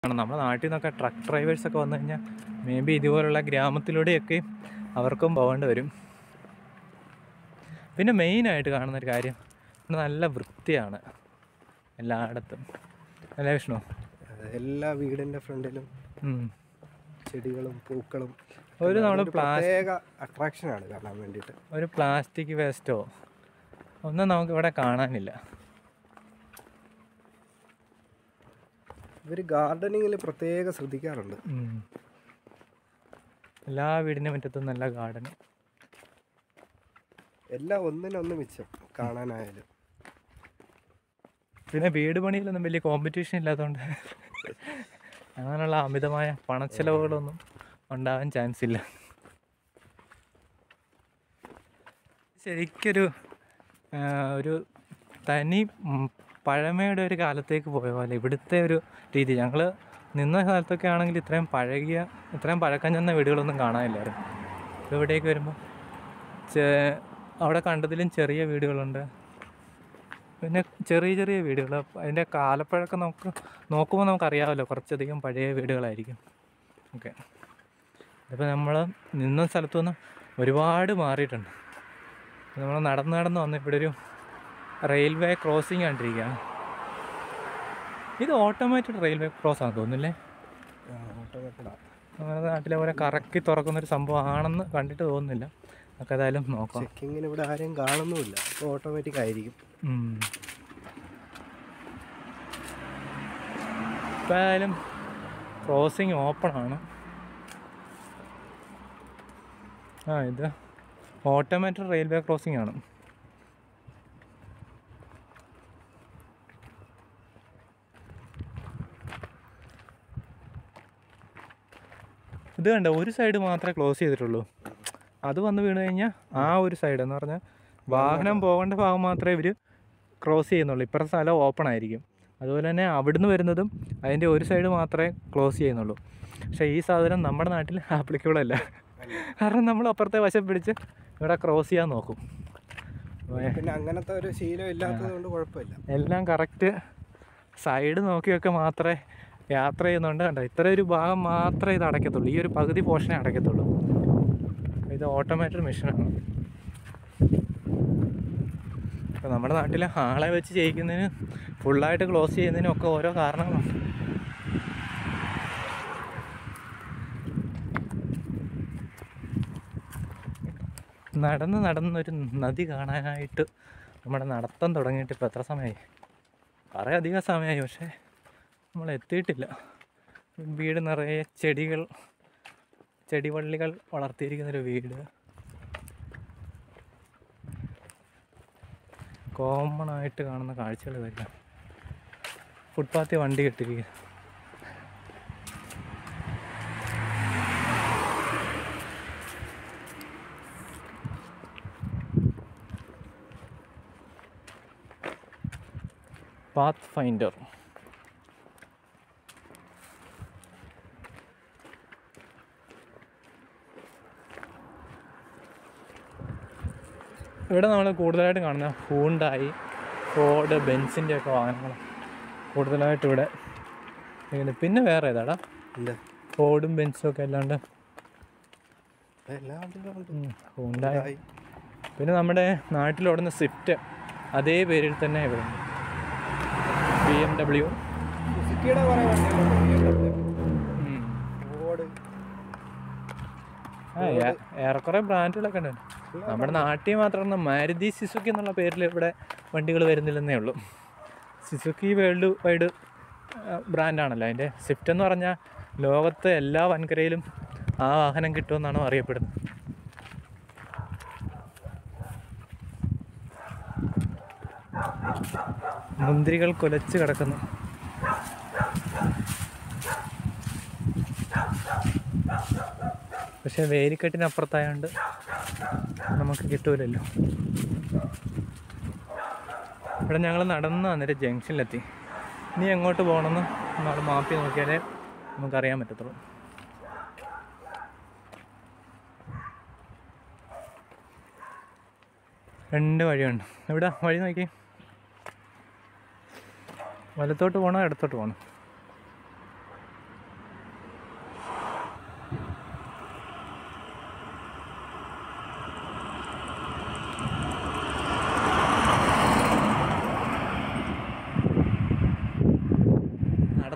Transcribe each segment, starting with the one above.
ആണ് നമ്മുടെ നാട്ടിൽ നിന്നൊക്കെ ട്രക്ക് ഡ്രൈവേഴ്സൊക്കെ വന്നു കഴിഞ്ഞാൽ മേ ബി ഇതുപോലുള്ള ഗ്രാമത്തിലൂടെയൊക്കെ അവർക്കും പോകേണ്ടി വരും പിന്നെ മെയിനായിട്ട് കാണുന്നൊരു കാര്യം ഇവിടെ നല്ല വൃത്തിയാണ് എല്ലായിടത്തും അല്ലേ വിഷ്ണു എല്ലാ വീടിന്റെ ഫ്രണ്ടിലും ഉം. ചെടികളും പൂക്കളും ഒരു നമ്മൾ അതൊരു പ്രത്യേക അട്രാക്ഷൻ ആണ് കാണാൻ വേണ്ടിയിട്ട് ഒരു പ്ലാസ്റ്റിക് വേസ്റ്റോ ഒന്നും നമുക്ക് ഇവിടെ കാണാനില്ല ഇവർ ഗാർഡനിങ്ങിൽ പ്രത്യേക ശ്രദ്ധിക്കാറുണ്ട് ഉം. എല്ലാ വീടിൻ്റെ മുറ്റത്തും നല്ല ഗാർഡൻ എല്ലാം ഒന്നിനൊന്ന് മിച്ചം കാണാനായാലും പിന്നെ വീട് പണിയിലൊന്നും വലിയ കോമ്പറ്റീഷൻ ഇല്ലാത്തതുകൊണ്ട് അങ്ങനെയുള്ള അമിതമായ പണച്ചെലവുകളൊന്നും ഉണ്ടാവാൻ ചാൻസ് ഇല്ല ശരിക്കൊരു ആ, ഒരു തനി ഉം, പഴമയുടെ ഒരു കാലത്തേക്ക് പോയ പോലെ ഇവിടുത്തെ ഒരു രീതി ഞങ്ങൾ നിന്ന കാലത്തൊക്കെ ആണെങ്കിൽ ഇത്രയും പഴകിയ ഇത്രയും പഴക്കം ചെന്ന വീടുകളൊന്നും കാണാനില്ലായിരുന്നു ഇപ്പോൾ ഇവിടേക്ക് വരുമ്പോൾ ചെ- അവിടെ കണ്ടതിലും ചെറിയ വീടുകളുണ്ട് പിന്നെ ചെറിയ ചെറിയ വീടുകൾ അതിൻ്റെ കാലപ്പഴക്കം നമുക്ക് നോക്കുമ്പോൾ നമുക്കറിയാമല്ലോ കുറച്ചധികം പഴയ വീടുകളായിരിക്കും ഓക്കെ ഇപ്പോൾ നമ്മൾ നിന്ന സ്ഥലത്തു നിന്ന് ഒരുപാട് മാറിയിട്ടുണ്ട് നമ്മൾ നടന്ന് നടന്ന് വന്ന് ഇവിടെ ഒരു റെയിൽവേ ക്രോസിങ് കണ്ടിരിക്കുകയാണ് ഇത് ഓട്ടോമാറ്റഡ് റെയിൽവേ ക്രോസ് ആണെന്ന് തോന്നുന്നില്ലേ ഓട്ടോമാറ്റഡാണ് നമ്മുടെ നാട്ടിലെ പോലെ കറക്കി തുറക്കുന്നൊരു സംഭവം ആണെന്ന് കണ്ടിട്ട് തോന്നുന്നില്ല നമുക്ക് ഏതായാലും നോക്കാം ചെക്കിങ്ങിന് ഇവിടെ ആരെയും കാണുന്നുമില്ല അപ്പോൾ ഓട്ടോമാറ്റിക് ആയിരിക്കും ഉം. ഇപ്പം ഏതായാലും ക്രോസിങ് ഓപ്പൺ ആണ് ആ ഇത് ഓട്ടോമാറ്റഡ് റെയിൽവേ ക്രോസിംഗ് ആണ് ഇത് കണ്ട ഒരു സൈഡ് മാത്രമേ ക്ലോസ് ചെയ്തിട്ടുള്ളൂ അത് വന്ന് വീണ് കഴിഞ്ഞാൽ ആ ഒരു സൈഡ് എന്ന് പറഞ്ഞാൽ വാഹനം പോകേണ്ട ഭാഗം മാത്രമേ ഇവർ ക്രോസ് ചെയ്യുന്നുള്ളൂ ഇപ്പുറത്തെ സ്ഥലം ഓപ്പൺ ആയിരിക്കും അതുപോലെ തന്നെ അവിടുന്ന് വരുന്നതും അതിൻ്റെ ഒരു സൈഡ് മാത്രമേ ക്ലോസ് ചെയ്യുന്നുള്ളൂ പക്ഷേ ഈ സാധനം നമ്മുടെ നാട്ടിൽ ആപ്ലിക്കബിൾ അല്ല കാരണം നമ്മൾ അപ്പുറത്തെ വശം പിടിച്ച് ഇവിടെ ക്രോസ് ചെയ്യാൻ നോക്കും പിന്നെ അങ്ങനത്തെ ഒരു ശീലം ഇല്ലാത്തത് കൊണ്ട് കുഴപ്പമില്ല എല്ലാം കറക്റ്റ് സൈഡ് നോക്കിയൊക്കെ മാത്രമേ യാത്ര ചെയ്യുന്നുണ്ട് കണ്ടോ ഇത്ര ഒരു ഭാഗം മാത്രമേ ഇത് അടയ്ക്കത്തുള്ളൂ ഈ ഒരു പകുതി പോർഷനെ അടയ്ക്കത്തുള്ളൂ ഇത് ഓട്ടോമാറ്റഡ് മെഷീനാണ് ഇപ്പോൾ നമ്മുടെ നാട്ടിൽ ആളെ വെച്ച് ചെയ്യിക്കുന്നതിന് ഫുള്ളായിട്ട് ക്ലോസ് ചെയ്യുന്നതിനും ഒക്കെ ഓരോ കാരണങ്ങളുണ്ട് നടന്ന് നടന്നൊരു നദി കാണാനായിട്ട് നമ്മുടെ നടത്തം തുടങ്ങിയിട്ട് ഇപ്പോൾ എത്ര സമയമായി കുറേ അധികം സമയമായി പക്ഷേ നമ്മൾ എത്തിയിട്ടില്ല വീട് നിറയെ ചെടികൾ ചെടിവള്ളികൾ വളർത്തിയിരിക്കുന്നൊരു വീട് കോമൺ ആയിട്ട് കാണുന്ന കാഴ്ചകൾ ഇതൊക്കെയാണ് ഫുട്പാത്തിൽ വണ്ടി കെട്ടിരിക്കുക പാത്ത് ഫൈൻഡർ ഇവിടെ നമ്മൾ കൂടുതലായിട്ട് കാണുന്ന ഹൂണ്ടായി ഫോർഡ് ബെൻസിൻ്റെ ഒക്കെ വാഹനങ്ങൾ കൂടുതലായിട്ട് ഇവിടെ ഇങ്ങനെ പിന്നെ വേറെ ഏതാടാ എന്താ ഫോർഡും ബെൻസും ഒക്കെ അല്ലാണ്ട് എല്ലാ വണ്ടികളും ഉണ്ട്. ഉം, ഹൂണ്ടായി ആയി. പിന്നെ നമ്മുടെ നാട്ടിലോടുന്ന സ്വിഫ്റ്റ് അതേ പേരിൽ തന്നെ ഇവിടെ ഉണ്ട് ബി എം ഡബ്ല്യു സുസുക്കിയുടെ കുറേ വണ്ടികളുണ്ട് ഫോർഡ് ആ ഏ- ഏറെക്കുറെ ബ്രാൻഡുകളൊക്കെ ഉണ്ട് നമ്മുടെ നാട്ടിൽ മാത്രം മാരുതി സിസുക്കി എന്നുള്ള പേരിൽ ഇവിടെ വണ്ടികൾ വരുന്നില്ലെന്നേ ഉള്ളൂ സിസുക്കി വേൾഡ് വൈഡ് ബ്രാൻഡാണല്ലോ അതിൻ്റെ സ്വിഫ്റ്റ് എന്ന് പറഞ്ഞാൽ ലോകത്തെ എല്ലാ വൻകരയിലും ആ വാഹനം കിട്ടുമെന്നാണ് അറിയപ്പെടുന്നത് മുന്തിരികൾ കുലച്ച് കിടക്കുന്നു പക്ഷെ വേലിക്കെട്ടിനപ്പുറത്തായതുകൊണ്ട് നമുക്ക് കിട്ടൂലല്ലോ ഇവിടെ ഞങ്ങൾ നടന്ന് വന്നിട്ട് ജംഗ്ഷനിലെത്തി ഇനി എങ്ങോട്ട് പോകണമെന്ന് നമ്മൾ മാപ്പി നോക്കിയാലേ നമുക്കറിയാൻ പറ്റത്തുള്ളൂ രണ്ട് വഴിയുണ്ട് ഇവിടെ വഴി നോക്കി വലത്തോട്ട് പോകണോ ഇടത്തോട്ട് പോകണം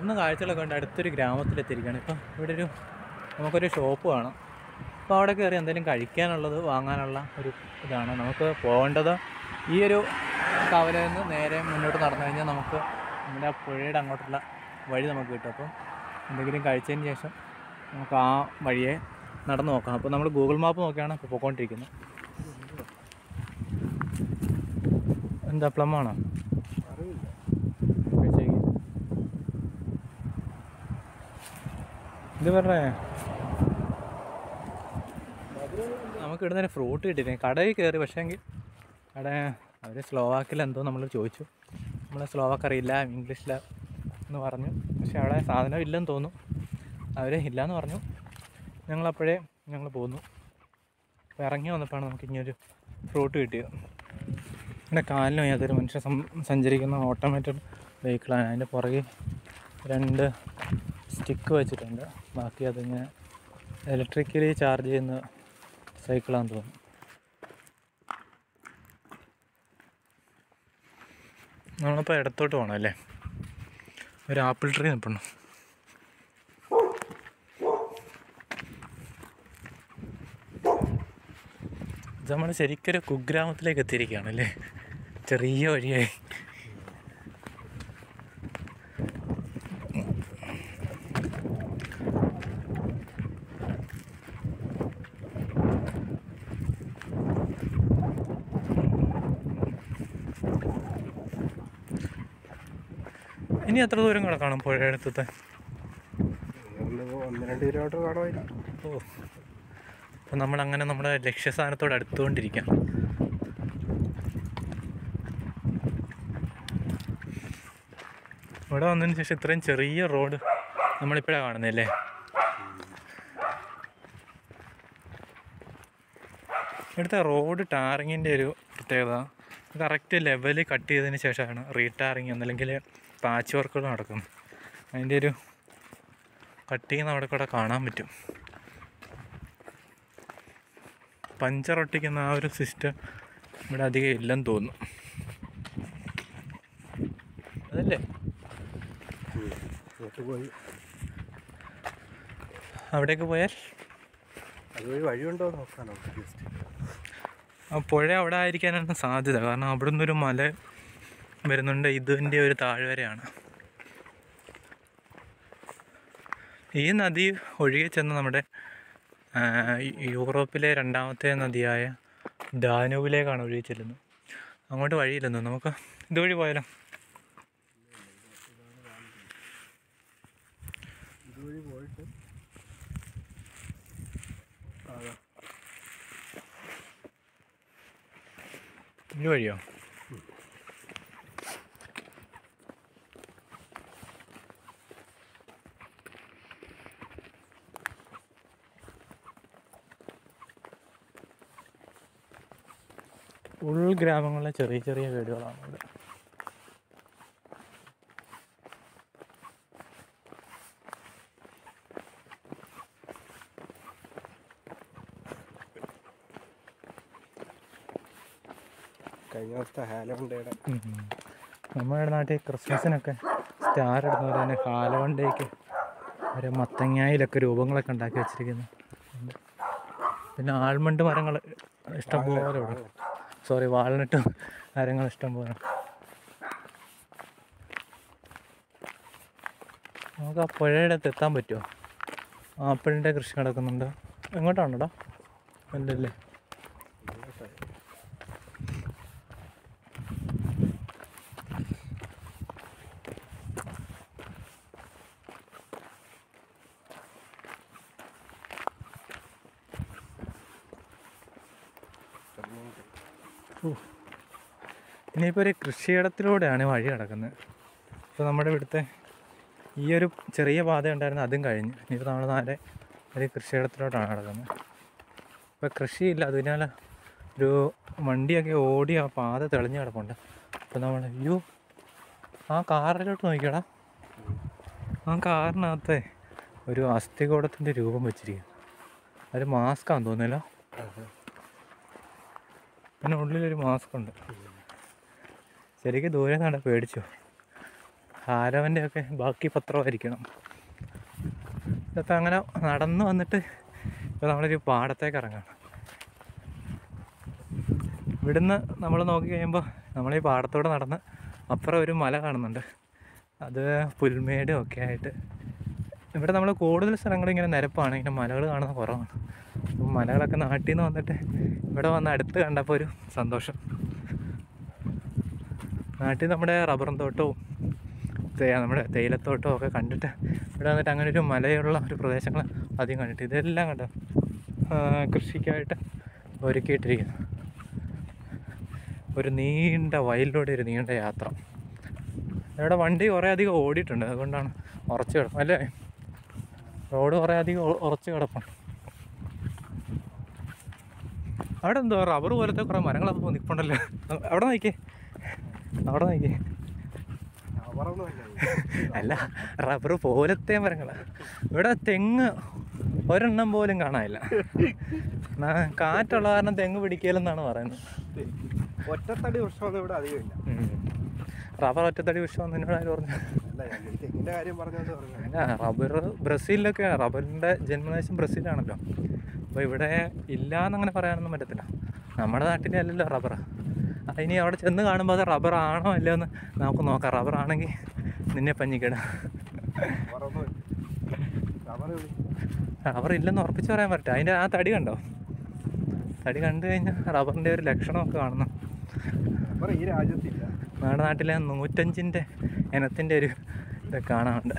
നടന്ന് കാഴ്ചകളൊക്കെ ഉണ്ട് അടുത്തൊരു ഗ്രാമത്തിലെത്തിയിരിക്കുകയാണ് ഇപ്പം ഇവിടെ ഒരു നമുക്കൊരു ഷോപ്പ് കാണാം അപ്പോൾ അവിടെ കയറി എന്തെങ്കിലും കഴിക്കാനുള്ളത് വാങ്ങാനുള്ള ഒരു ഇതാണ് നമുക്ക് പോകേണ്ടത് ഈ ഒരു കവലയിൽ നിന്ന് നേരെ മുന്നോട്ട് നടന്നു കഴിഞ്ഞാൽ നമുക്ക് നമ്മുടെ ആ പുഴയുടെ അങ്ങോട്ടുള്ള വഴി നമുക്ക് കിട്ടും അപ്പം എന്തെങ്കിലും കഴിച്ചതിന് ശേഷം നമുക്ക് ആ വഴിയെ നടന്നു നോക്കാം അപ്പോൾ നമ്മൾ ഗൂഗിൾ മാപ്പ് നോക്കിയാണ് ഇപ്പോൾ പോയിക്കൊണ്ടിരിക്കുന്നത് എന്താ പ്ലമ്മാണോ അറിയില്ല കഴിച്ചേക്ക് ഇത് പറഞ്ഞേ നമുക്ക് ഇടുന്നൊരു ഫ്രൂട്ട് കിട്ടിയില്ല കടയിൽ കയറി പക്ഷേങ്കിൽ കട അവർ സ്ലോവാക്കിൽ എന്തോ നമ്മൾ ചോദിച്ചു നമ്മൾ സ്ലോവാക്ക് അറിയില്ല ഇംഗ്ലീഷിൽ എന്ന് പറഞ്ഞു പക്ഷെ അവിടെ സാധനം ഇല്ലെന്ന് തോന്നുന്നു അവർ ഇല്ലയെന്ന് പറഞ്ഞു ഞങ്ങളപ്പോഴേ ഞങ്ങൾ പോന്നു അപ്പോൾ ഇറങ്ങി വന്നപ്പോഴാണ് നമുക്ക് ഇങ്ങനൊരു ഫ്രൂട്ട് കിട്ടിയത് പിന്നെ കാലിന് വയ്യാത്തൊരു മനുഷ്യൻ സം സഞ്ചരിക്കുന്ന ഓട്ടോമാറ്റഡ് വെഹിക്കിളാണ് അതിൻ്റെ പുറകിൽ രണ്ട് സ്റ്റിക്ക് വെച്ചിട്ടുണ്ട് ബാക്കി അതിങ്ങനെ ഇലക്ട്രിക്കലി ചാർജ് ചെയ്യുന്ന സൈക്കിളാന്ന് തോന്നുന്നു നമ്മളിപ്പോൾ ഇടത്തോട്ട് പോകണം അല്ലേ ഒരു ആപ്പിൾ ട്രീ നിൽപ്പുണ്ട് ഇത് നമ്മൾ ശരിക്കൊരു കുഗ്രാമത്തിലേക്ക് എത്തിയിരിക്കുകയാണ് അല്ലേ ചെറിയ വഴിയായി ഇനി എത്ര ദൂരം കിടക്കണം പുഴയടുത്തത്തെ ഇവിടുന്ന് ഒന്ന് രണ്ട് കിലോമീറ്റർ കാണുമായിരിക്കും ഓ അപ്പം നമ്മളങ്ങനെ നമ്മുടെ ലക്ഷ്യസ്ഥാനത്തോട് അടുത്തുകൊണ്ടിരിക്കാം ഇവിടെ വന്നതിന് ശേഷം ഇത്രയും ചെറിയ റോഡ് നമ്മളിപ്പോഴാണ് കാണുന്നതല്ലേ ഇവിടുത്തെ റോഡ് ടാറിങ്ങിൻ്റെ ഒരു പ്രത്യേകത കറക്റ്റ് ലെവലിൽ കട്ട് ചെയ്തതിന് ശേഷമാണ് റീടാറിങ് എന്നല്ലെങ്കിൽ പാച്ച് വർക്കുകൾ നടക്കുന്നത് അതിൻ്റെ ഒരു കട്ടിങ് അവിടെ കൂടെ കാണാൻ പറ്റും പഞ്ചർ ഒട്ടിക്കുന്ന ആ ഒരു സിസ്റ്റം ഇവിടെ അധികം ഇല്ലെന്ന് തോന്നുന്നു അതല്ലേ അങ്ങോട്ട് പോയി അവിടേക്ക് പോയാൽ അതുവഴി വഴിയുണ്ടോ എന്ന് നോക്കാനോ ജസ്റ്റ് ആ പുഴ അവിടെ ആയിരിക്കാനാണ് സാധ്യത കാരണം അവിടെ നിന്നൊരു മല വരുന്നുണ്ട് ഇതിൻ്റെ ഒരു താഴ്വരയാണ് ഈ നദി ഒഴുകി ചെന്ന് നമ്മുടെ ആ, യൂറോപ്പിലെ രണ്ടാമത്തെ നദിയായ ഡാനൂബിലേക്കാണ് ഒഴുകി ചെല്ലുന്നത് അങ്ങോട്ട് വഴിയില്ലെന്നു നമുക്ക് ഇതുവഴി പോയാലോ ഇതുവഴി പോയിട്ട് അതാ ഈ വഴിയോ ഉൾഗ്രാമങ്ങളിലെ ചെറിയ ചെറിയ വീടുകളാണ് ഇവിടെ കഴിഞ്ഞ ദിവസത്തെ ഹാലോണ്ടയുടെ ഉം. നമ്മുടെ നാട്ടിൽ ക്രിസ്മസിനൊക്കെ സ്റ്റാർ ഇടുന്ന പോലെ തന്നെ ഹാലവണ്ടേക്ക് ഒരു മത്തങ്ങായിലൊക്കെ രൂപങ്ങളൊക്കെ ഉണ്ടാക്കി വെച്ചിരിക്കുന്നു ഉണ്ട്. പിന്നെ ആൽമണ്ട് മരങ്ങൾ ഇഷ്ടം പോലെ ഇവിടെ സോറി വാൾനട്ട് മരങ്ങൾ ഇഷ്ടം പോലെ നമുക്ക് ആ പുഴയുടെ അടുത്ത് എത്താൻ പറ്റുമോ ആപ്പിളിൻ്റെ കൃഷി നടക്കുന്നുണ്ട് എങ്ങോട്ടാണോടാ അല്ലല്ലേ ഇനിയിപ്പോൾ ഒരു കൃഷിയിടത്തിലൂടെയാണ് വഴി കിടക്കുന്നത് ഇപ്പോൾ നമ്മുടെ ഇവിടുത്തെ ഈ ഒരു ചെറിയ പാത ഉണ്ടായിരുന്നു അതും കഴിഞ്ഞ് ഇനിയിപ്പോൾ നമ്മൾ നേരെ ഒരു കൃഷിയിടത്തിലോട്ടാണ് കിടക്കുന്നത് ഇപ്പോൾ കൃഷിയില്ല അതിനാൽ ഒരു വണ്ടിയൊക്കെ ഓടി ആ പാത തെളിഞ്ഞ് കിടപ്പുണ്ട് അപ്പോൾ നമ്മൾ അയ്യോ ആ കാറിലോട്ട് നോക്കിയടാ ആ കാറിനകത്തെ ഒരു അസ്ഥികൂടത്തിൻ്റെ രൂപം വെച്ചിരിക്കുന്നു ഒരു മാസ്കാന്ന് തോന്നുന്നല്ലോ അതിന് ഉള്ളിലൊരു മാസ്ക് ഉണ്ട് ശരിക്കും ദൂരെ നിന്നാണ് പേടിച്ചു ആരവൻ്റെ ഒക്കെ ബാക്കി പത്രമായിരിക്കണം ഇതൊക്കെ അങ്ങനെ നടന്നു വന്നിട്ട് ഇപ്പോൾ നമ്മളൊരു പാടത്തേക്ക് ഇറങ്ങാം ഇവിടുന്ന് നമ്മൾ നോക്കി കഴിയുമ്പോൾ നമ്മൾ ഈ പാടത്തോടെ നടന്ന് അപ്പുറം ഒരു മല കാണുന്നുണ്ട് അത് പുൽമേടും ഒക്കെ ആയിട്ട് ഇവിടെ നമ്മൾ കൂടുതൽ സ്ഥലങ്ങൾ ഇങ്ങനെ നിരപ്പാണ് ഇങ്ങനെ മലകൾ കാണുന്നത് കുറവാണ് അപ്പം മലകളൊക്കെ നാട്ടിൽ നിന്ന് വന്നിട്ട് ഇവിടെ വന്ന് അടുത്ത് കണ്ടപ്പോൾ ഒരു സന്തോഷം നാട്ടിൽ നമ്മുടെ റബ്ബറും തോട്ടവും തേ- നമ്മുടെ തേയിലത്തോട്ടവും ഒക്കെ കണ്ടിട്ട് ഇവിടെ വന്നിട്ട് അങ്ങനെ ഒരു മലയുള്ള ഒരു പ്രദേശങ്ങൾ ആദ്യം കണ്ടിട്ട് ഇതെല്ലാം കണ്ടോ ആ, കൃഷിക്കായിട്ട് ഒരുക്കിയിട്ടിരിക്കുന്നു ഒരു നീണ്ട വയലിലൂടെ ഒരു നീണ്ട യാത്ര ഇവിടെ വണ്ടി കുറേ അധികം ഓടിയിട്ടുണ്ട് അതുകൊണ്ടാണ് ഉറച്ചു കിടപ്പം അല്ലേ റോഡ് കുറേ അധികം ഉ- ഉറച്ചു കിടപ്പുണ്ട് അവിടെ എന്തോ റബ്ബർ പോലത്തെ കുറേ മരങ്ങളൊക്കെ നിൽപ്പുണ്ടല്ലോ അവിടെ നോക്കിയേ അവിടെ നോക്കിയേ അവറൊന്നുമല്ല അല്ല റബ്ബർ പോലത്തെ മരങ്ങളാണ് ഇവിടെ തെങ്ങ് ഒരെണ്ണം പോലും കാണാനില്ല ന- കാറ്റുള്ള കാരണം തെങ്ങ് പിടിക്കലെന്നാണ് പറയുന്നത് ഒറ്റത്തടി വൃക്ഷമൊന്നും ഇവിടെ അധികമില്ല ഉം. റബ്ബർ ഒറ്റത്തടി വിഷയം നിന്നോട് ആര് പറഞ്ഞു അല്ല ഞാൻ ഈ തെങ്ങിന്റെ കാര്യം പറഞ്ഞത് പറഞ്ഞു അല്ല റബ്ബർ ബ്രസീലിലൊക്കെ റബ്ബറിൻ്റെ ജന്മദേശം ബ്രസീലാണല്ലോ അപ്പോൾ ഇവിടെ ഇല്ല എന്നങ്ങനെ പറയാനൊന്നും പറ്റത്തില്ല നമ്മുടെ നാട്ടിലെ അല്ലല്ലോ റബ്ബർ ഇനി അവിടെ ചെന്ന് കാണുമ്പോൾ അത് റബ്ബർ ആണോ അല്ലയോ എന്ന് നമുക്ക് നോക്കാം റബ്ബർ ആണെങ്കിൽ നിന്നെ പഞ്ഞിക്കിടാം അവറൊന്നുമില്ല റബ്ബർ വിളി റബ്ബർ ഇല്ലെന്ന് ഉറപ്പിച്ച് പറയാൻ പറ്റില്ല അതിൻ്റെ ആ തടി കണ്ടോ തടി കണ്ടു കഴിഞ്ഞാൽ റബ്ബറിൻ്റെ ഒരു ലക്ഷണമൊക്കെ കാണുന്നു റബ്ബർ ഈ രാജ്യത്തില്ല നമ്മുടെ നാട്ടിലെ നൂറ്റഞ്ചിൻ്റെ ഇനത്തിൻ്റെ ഒരു ഇത് കാണാനുണ്ട്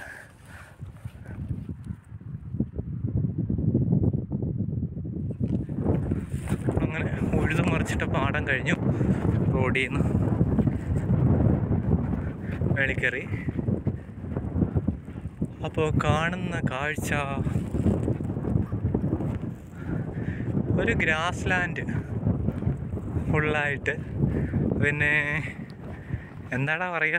അങ്ങനെ ഉഴുതു മറിച്ചിട്ട പാടം കഴിഞ്ഞു റോഡിൽ നിന്ന് വെളിക്കറി അപ്പോൾ കാണുന്ന കാഴ്ച ഒരു ഗ്രാസ് ലാൻഡ് ഫുള്ളായിട്ട് പിന്നെ എന്താടാ പറയുക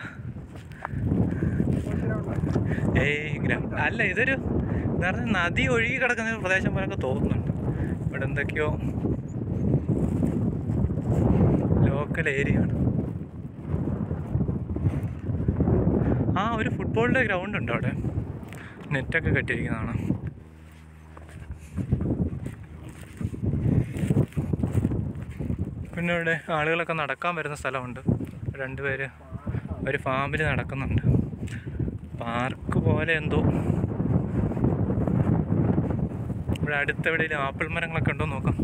ഏയ് ഗ്രാ അല്ല ഇതൊരു എന്താ പറയുക നദി ഒഴുകി കിടക്കുന്ന ഒരു പ്രദേശം പോലൊക്കെ തോന്നുന്നുണ്ട് ഇവിടെ എന്തൊക്കെയോ ലോക്കൽ ഏരിയ ആണ് ആ ഒരു ഫുട്ബോളിൻ്റെ ഗ്രൗണ്ട് ഉണ്ട് അവിടെ നെറ്റൊക്കെ കെട്ടിയിരിക്കുന്നതാണ് പിന്നെ ഇവിടെ ആളുകളൊക്കെ നടക്കാൻ വരുന്ന സ്ഥലമുണ്ട് രണ്ടുപേര് ഒരു ഫാമിൽ നടക്കുന്നുണ്ട് പാർക്ക് പോലെ എന്തോ ഇവിടെ അടുത്ത് എവിടെയെങ്കിലും ആപ്പിൾ മരങ്ങളൊക്കെ ഉണ്ടോ എന്ന് നോക്കാം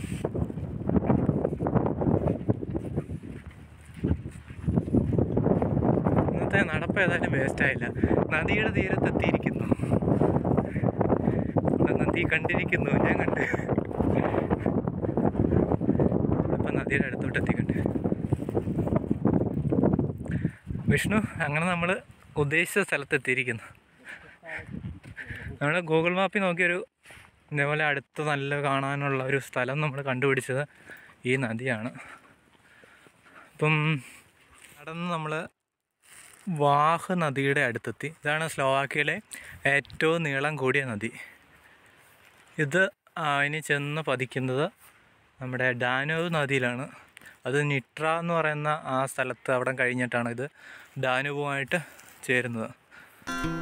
ഇന്നത്തെ നടപ്പ് ഏതായാലും വേസ്റ്റ് ആയില്ല നദിയുടെ തീരത്തെത്തിയിരിക്കുന്നു ഇവിടെ നദി കണ്ടിരിക്കുന്നു ഞാൻ കണ്ട് ഇപ്പം നദിയുടെ അടുത്തോട്ട് എത്തിക്കണ്ട് വിഷ്ണു അങ്ങനെ നമ്മൾ ഉദ്ദേശിച്ച സ്ഥലത്ത് എത്തിയിരിക്കുന്നു നമ്മൾ ഗൂഗിൾ മാപ്പിൽ നോക്കിയൊരു ഇതേപോലെ അടുത്ത് നല്ല കാണാനുള്ള ഒരു സ്ഥലം നമ്മൾ കണ്ടുപിടിച്ചത് ഈ നദിയാണ് അപ്പം നടന്ന് നമ്മൾ വാഹ് നദിയുടെ അടുത്തെത്തി ഇതാണ് സ്ലോവാക്യയിലെ ഏറ്റവും നീളം കൂടിയ നദി ഇത് ആ, ഇനി ചെന്ന് പതിക്കുന്നത് നമ്മുടെ ഡാനോവ് നദിയിലാണ് അത് നിട്ര എന്ന് പറയുന്ന ആ സ്ഥലത്ത് അവിടെ കഴിഞ്ഞിട്ടാണ് ഇത് ഡാനുവുമായിട്ട് ചേരുന്നത്